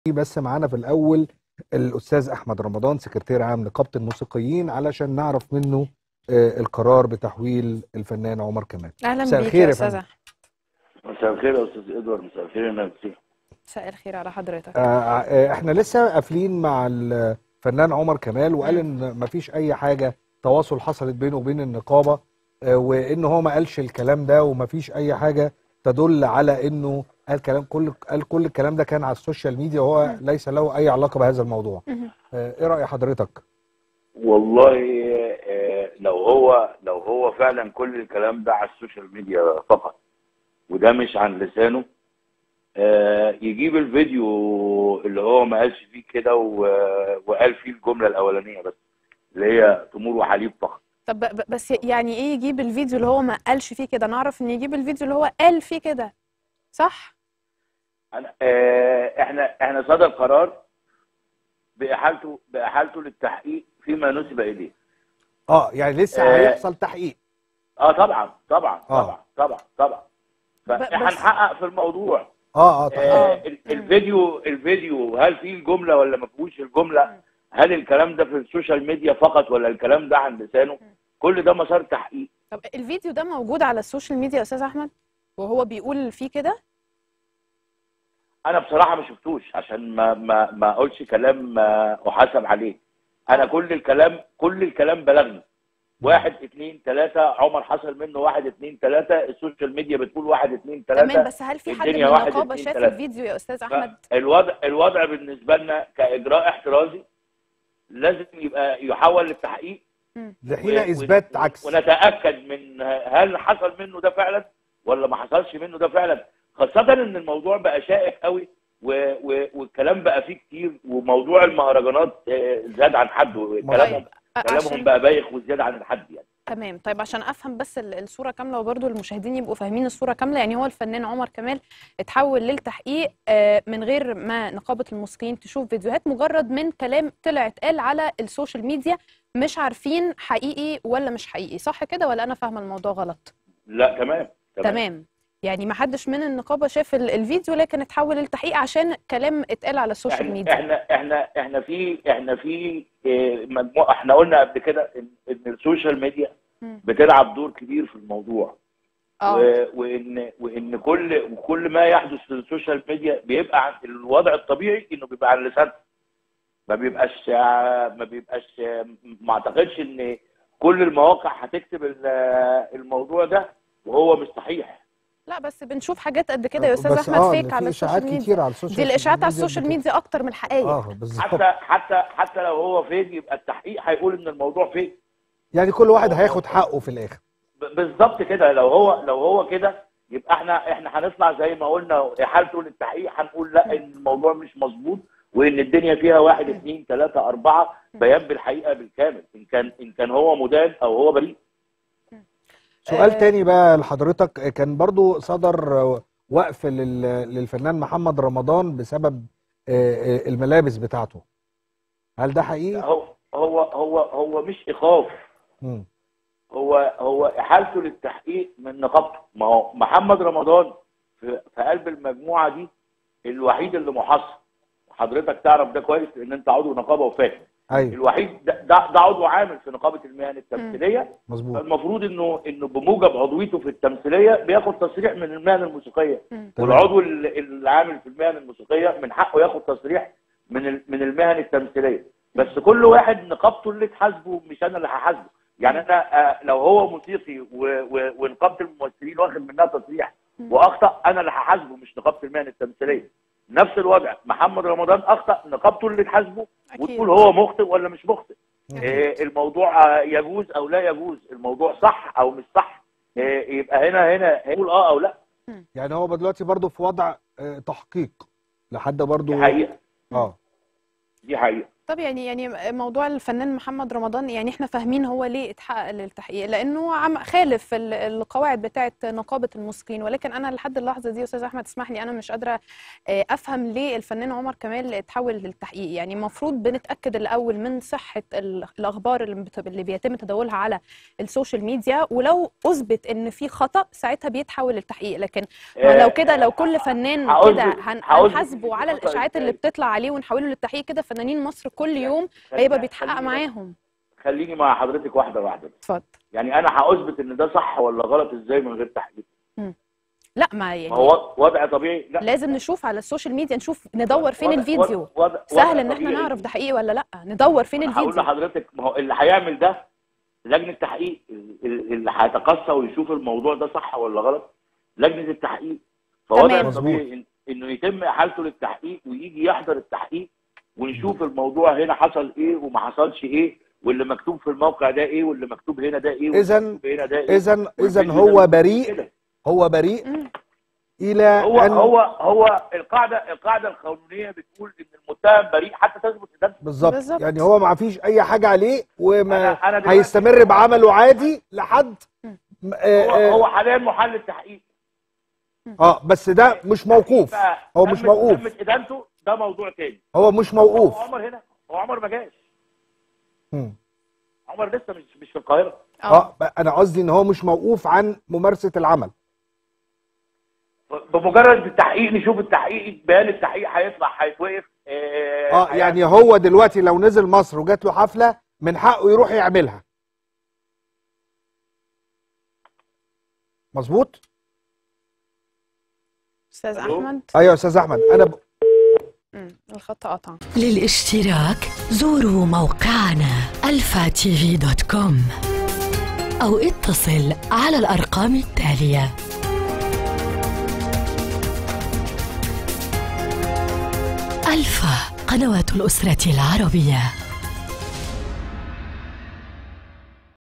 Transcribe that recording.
بس معانا في الأول الأستاذ أحمد رمضان سكرتير عام نقابة الموسيقيين علشان نعرف منه آه، القرار بتحويل الفنان عمر كمال اهلا مساء بيك الخير يا يا استاذ فندم. أحمد. مساء الخير يا استاذ ادوارد مساء الخير يا نانسي مساء الخير على حضرتك آه، آه، احنا لسه قافلين مع الفنان عمر كمال وقال ان مفيش اي حاجة تواصل حصلت بينه وبين النقابة آه، وان هو ما قالش الكلام ده ومفيش اي حاجة تدل على انه قال كلام كل قال كل الكلام ده كان على السوشيال ميديا وهو ليس له اي علاقة بهذا الموضوع مهم. آه، ايه رأي حضرتك والله آه، لو هو لو هو فعلا كل الكلام ده على السوشيال ميديا فقط وده مش عن لسانه آه، يجيب الفيديو اللي هو ما قالش فيه كده و- وقال فيه الجمله الاولانيه بس اللي هي تمور وحليب فقط طب ب- ب- بس يعني ايه يجيب الفيديو اللي هو ما قالش فيه كده نعرف ان يجيب الفيديو اللي هو قال فيه كده صح أنا آه، احنا احنا صدر قرار باحالته باحالته للتحقيق فيما نسب اليه اه يعني لسه آه، هيحصل تحقيق اه طبعا طبعا آه. طبعا طبعا طبعا ب- فاحنا بس- هنحقق في الموضوع اه اه تحقيق آه آه. ال- الفيديو الفيديو هل فيه الجمله ولا ما فيهوش الجمله هل الكلام ده في السوشيال ميديا فقط ولا الكلام ده عن لسانه كل ده مسار تحقيق طب الفيديو ده موجود على السوشيال ميديا يا استاذ احمد وهو بيقول فيه كده انا بصراحه ما شفتوش عشان ما ما ما اقولش كلام آه، احاسب عليه انا كل الكلام كل الكلام بلغني واحد اتنين تلاتة عمر حصل منه واحد اتنين تلاتة السوشيال ميديا بتقول واحد اتنين تمام تلاتة بس هل في حد من الدنيا واحد النقابه اتنين شاف تلاتة. الفيديو يا استاذ احمد الوضع الوضع بالنسبه لنا كاجراء احترازي لازم يبقى يحول للتحقيق لحين و- اثبات و- عكس ونتاكد من هل حصل منه ده فعلا ولا ما حصلش منه ده فعلا خاصه ان الموضوع بقى شائك قوي و... و... والكلام بقى فيه كتير وموضوع المهرجانات آه، زاد عن حده كلامهم طيب كلامهم عشان بقى بايخ وزياده عن الحد يعني تمام طيب عشان افهم بس ال- الصوره كامله وبرضه المشاهدين يبقوا فاهمين الصوره كامله يعني هو الفنان عمر كمال اتحول للتحقيق آه، من غير ما نقابه الموسيقيين تشوف فيديوهات مجرد من كلام طلع اتقال على السوشيال ميديا مش عارفين حقيقي ولا مش حقيقي صح كده ولا انا فاهمه الموضوع غلط لا تمام تمام يعني ما حدش من النقابه شاف ال- الفيديو لكن اتحول للتحقيق عشان كلام اتقال على السوشيال احنا ميديا احنا احنا احنا في احنا في آه، مجموعه احنا قلنا قبل كده ان إن السوشيال ميديا مم. بتلعب دور كبير في الموضوع اه و- وان وان كل وكل ما يحدث في السوشيال ميديا بيبقى عن الوضع الطبيعي انه بيبقى على لسانهم ما بيبقاش ما بيبقاش ما اعتقدش ان كل المواقع هتكتب ال- الموضوع ده وهو مش صحيح لا بس بنشوف حاجات قد كده يا استاذ بس احمد اه فيك إن على في اشاعات السوشيال ميديا كتير على السوشيال دي الاشاعات على ميديا السوشيال بت- ميديا اكتر من الحقائق اه بالظبط حتى حتى حتى لو هو فيك يبقى التحقيق هيقول ان الموضوع فيك يعني كل واحد هياخد حقه في الاخر ب- بالظبط كده لو هو لو هو كده يبقى احنا احنا هنطلع زي ما قلنا احالته للتحقيق هنقول لا ان الموضوع مش مظبوط وان الدنيا فيها واحد اثنين ثلاثة أربعة بيان بالحقيقة بالكامل إن كان إن كان هو مدان أو هو بريء سؤال آه. تاني بقى لحضرتك كان برضو صدر وقف لل- للفنان محمد رمضان بسبب آه، آه، الملابس بتاعته هل ده حقيقي؟ هو هو هو هو مش إيقاف مم. هو هو إحالته للتحقيق من نقابته ما هو محمد رمضان في, في قلب المجموعة دي الوحيد اللي محصن حضرتك تعرف ده كويس لأن أنت عضو نقابة وفاهم ايوه الوحيد ده, ده, ده عضو عامل في نقابة المهن التمثيلية مظبوط فالمفروض انه انه بموجب عضويته في التمثيليه بياخد تصريح من المهن الموسيقيه مم. تمام. والعضو ال- العامل في المهن الموسيقيه من حقه ياخد تصريح من ال- من المهن التمثيليه بس كل واحد نقابته اللي تحاسبه مش انا اللي هحاسبه يعني انا آه، لو هو موسيقي و- و- ونقابه الممثلين واخد منها تصريح واخطا انا اللي هحاسبه مش نقابه المهن التمثيليه نفس الوضع محمد رمضان اخطا نقابته اللي تحاسبه أكيد. وتقول هو مخطئ ولا مش مخطئ أكيد. إيه الموضوع آه، يجوز او لا يجوز الموضوع صح او مش صح إيه يبقى هنا هنا نقول اه او لا يعني هو دلوقتي برضو في وضع آه، تحقيق لحد برضو دي حقيقه اه دي حقيقه طب يعني يعني موضوع الفنان محمد رمضان يعني احنا فاهمين هو ليه اتحقق للتحقيق لانه عم خالف ال- القواعد بتاعه نقابه الموسيقيين ولكن انا لحد اللحظه دي استاذ احمد اسمح لي انا مش قادره آه، افهم ليه الفنان عمر كمال اتحول للتحقيق يعني المفروض بنتاكد الاول من صحه ال- الاخبار اللي بت- اللي بيتم تداولها على السوشيال ميديا ولو اثبت ان في خطا ساعتها بيتحول للتحقيق لكن ما لو كده لو كل فنان هقول كده لك- هن- هقول لك هنحاسبه على الخطأ الاشاعات اللي إزاي. بتطلع عليه ونحوله للتحقيق كده فنانين مصر كل يوم هيبقى بيتحقق معاهم خليني مع حضرتك واحده واحده اتفضل يعني انا هاثبت ان ده صح ولا غلط ازاي من غير تحقيق لا ما ما يعني هو وضع طبيعي لا لازم نشوف على السوشيال ميديا نشوف ندور فين وضع- الفيديو وضع- وضع- سهل وضع ان احنا طبيعي. نعرف ده حقيقي ولا لا ندور فين أنا هقول الفيديو لحضرتك ما هو اللي هيعمل ده لجنه تحقيق ال- اللي هيتقصى ويشوف الموضوع ده صح ولا غلط لجنه التحقيق فوضع تمام. طبيعي إن- انه يتم احالته للتحقيق ويجي يحضر التحقيق ونشوف الموضوع هنا حصل ايه وما حصلش ايه واللي مكتوب في الموقع ده ايه واللي مكتوب هنا ده ايه واللي إذن- مكتوب هنا ده ايه اذا اذا والفيديو هو ده بريء كده. هو بريء مم. الى هو ان هو هو القاعده القاعده القانونيه بتقول ان المتهم بريء حتى تثبت ادانته بالظبط بالظبط. يعني هو ما فيش اي حاجه عليه وما أنا- أنا دلوقتي- هيستمر بعمله عادي لحد مم. م- آه، هو, آه، هو حاليا محل التحقيق اه بس ده مش موقوف بقى هو مش تمت- موقوف. تمت ادانته ده موضوع تاني هو مش هو موقوف عمر هنا هو عمر ما جاش مم. عمر لسه مش مش في القاهره اه بقى انا قصدي ان هو مش موقوف عن ممارسه العمل بمجرد التحقيق نشوف التحقيق بيان التحقيق هيطلع هيتوقف آه اه يعني هو دلوقتي لو نزل مصر وجات له حفله من حقه يروح يعملها مظبوط استاذ ألو؟ احمد ايوه يا استاذ احمد انا ب... مم. الخط قطع للاشتراك زوروا موقعنا الفا تي في دوت كوم أو اتصل على الأرقام التالية ألفا قنوات الأسرة العربية